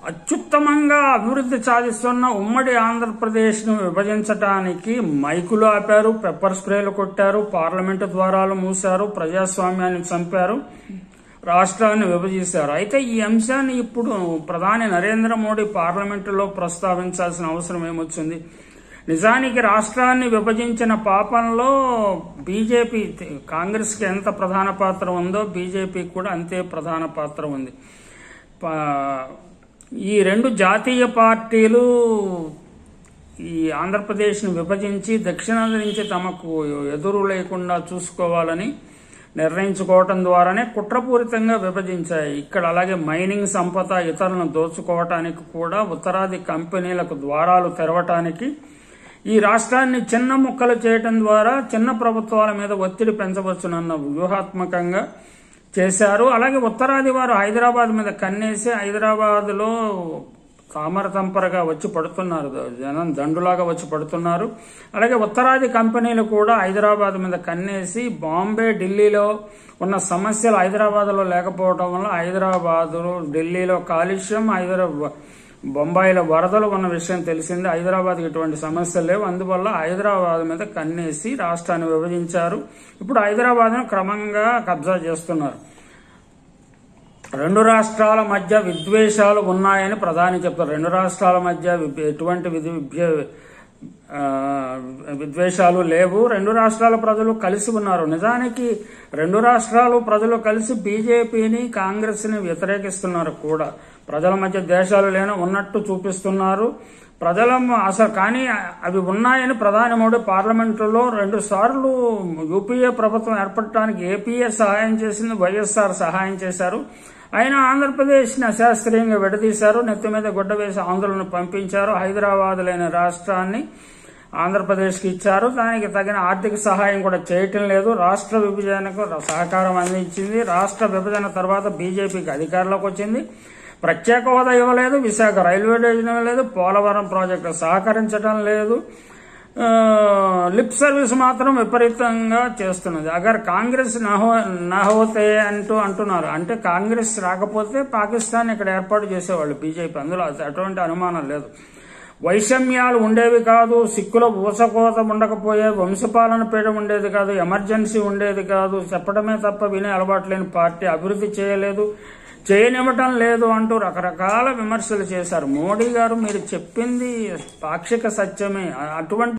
అత్యుత్తమంగా అభివృద్ధి సాధిస్తున్న ఉమ్మడి ఆంధ్రప్రదేశ్ను విభజించడానికి మైకులు ఆపారు పెప్పర్ స్ప్రేలు కొట్టారు పార్లమెంటు ద్వారాలు మూశారు ప్రజాస్వామ్యాన్ని చంపారు రాష్ట్రాన్ని విభజిస్తారు అయితే ఈ అంశాన్ని ఇప్పుడు ప్రధాని నరేంద్ర మోడీ పార్లమెంటులో ప్రస్తావించాల్సిన అవసరం ఏమొచ్చింది నిజానికి రాష్ట్రాన్ని విభజించిన పాపంలో బీజేపీ కాంగ్రెస్కి ఎంత ప్రధాన పాత్ర ఉందో బీజేపీకి కూడా అంతే ప్రధాన పాత్ర ఉంది పా- ఈ రెండు జాతీయ పార్టీలు ఈ ఆంధ్రప్రదేశ్ను విభజించి దక్షిణాది నుంచి తమకు ఎదురు లేకుండా చూసుకోవాలని నిర్ణయించుకోవటం ద్వారానే కుట్రపూరితంగా విభజించాయి ఇక్కడ అలాగే మైనింగ్ సంపద ఇతరులను దోచుకోవటానికి కూడా ఉత్తరాది కంపెనీలకు ద్వారాలు తెరవటానికి ఈ రాష్ట్రాన్ని చిన్న ముక్కలు చేయటం ద్వారా చిన్న ప్రభుత్వాల మీద ఒత్తిడి పెంచవచ్చునన్న వ్యూహాత్మకంగా చేశారు అలాగే ఉత్తరాది వారు హైదరాబాద్ మీద కన్నేసి హైదరాబాద్ లో తామర తంపరగా వచ్చి పడుతున్నారు జనం దండులాగా వచ్చి పడుతున్నారు అలాగే ఉత్తరాది కంపెనీలు కూడా హైదరాబాద్ మీద కన్నేసి బాంబే ఢిల్లీలో ఉన్న సమస్యలు హైదరాబాద్ లో లేకపోవడం వల్ల హైదరాబాద్ ఢిల్లీలో కాలుష్యం హైదరాబాద్ బొంబాయిలో వరదలు ఉన్న విషయం తెలిసింది హైదరాబాద్కి ఇటువంటి సమస్యలు లేవు అందువల్ల హైదరాబాద్ మీద కన్నేసి రాష్ట్రాన్ని విభజించారు ఇప్పుడు హైదరాబాద్ను క్రమంగా కబ్జా చేస్తున్నారు రెండు రాష్ట్రాల మధ్య విద్వేషాలు ఉన్నాయని ప్రధాని చెప్తారు రెండు రాష్ట్రాల మధ్య వి- ఎటువంటి విధి విభ్య- ఆ, విద్వేషాలు లేవు రెండు రాష్ట్రాల ప్రజలు కలిసి ఉన్నారు నిజానికి రెండు రాష్ట్రాలు ప్రజలు కలిసి బీజేపీని కాంగ్రెస్ ని వ్యతిరేకిస్తున్నారు కూడా ప్రజల మధ్య దేశాలు లేని ఉన్నట్టు చూపిస్తున్నారు ప్రజల మ- అసలు కానీ అవి ఉన్నాయని ప్రధాని మోడీ పార్లమెంటులో రెండు సార్లు యూపీఏ ప్రభుత్వం ఏర్పడటానికి ఏపీఏ సహాయం చేసింది వైఎస్ఆర్ సహాయం చేశారు ఆయన ఆంధ్రప్రదేశ్ని అశాస్త్రీయంగా విడదీశారు నెత్తి మీద గుడ్డ వేసి ఆంధ్రులను పంపించారు హైదరాబాద్ లేని రాష్ట్రాన్ని ఆంధ్రప్రదేశ్కి ఇచ్చారు దానికి తగిన ఆర్థిక సహాయం కూడా చేయటం లేదు రాష్ట్ర విభజనకు సహకారం అందించింది రాష్ట్ర విభజన తర్వాత బీజేపీకి అధికారంలోకి వచ్చింది ప్రత్యేక హోదా ఇవ్వలేదు విశాఖ రైల్వే డివిజన్ ఇవ్వలేదు పోలవరం ప్రాజెక్టు సహకరించడం లేదు ఆ, లిప్ సర్వీస్ మాత్రం విపరీతంగా చేస్తున్నది అగర్ కాంగ్రెస్ నహో నహోతే అంటూ అంటున్నారు అంటే కాంగ్రెస్ రాకపోతే పాకిస్తాన్ ఇక్కడ ఏర్పాటు చేసేవాళ్ళు బీజేపీ అందులో అటువంటి అనుమానం లేదు వైషమ్యాలు ఉండేవి కాదు సిక్కుల ఊసకోత ఉండకపోయే వంశపాలన పీడ ఉండేది కాదు ఎమర్జెన్సీ ఉండేది కాదు చెప్పడమే తప్ప వినే అలవాటు లేని పార్టీ అభివృద్ధి చేయలేదు చేయనివ్వటం లేదు అంటూ రకరకాల విమర్శలు చేశారు మోడీ గారు మీరు చెప్పింది పాక్షిక సత్యమే అటువంటి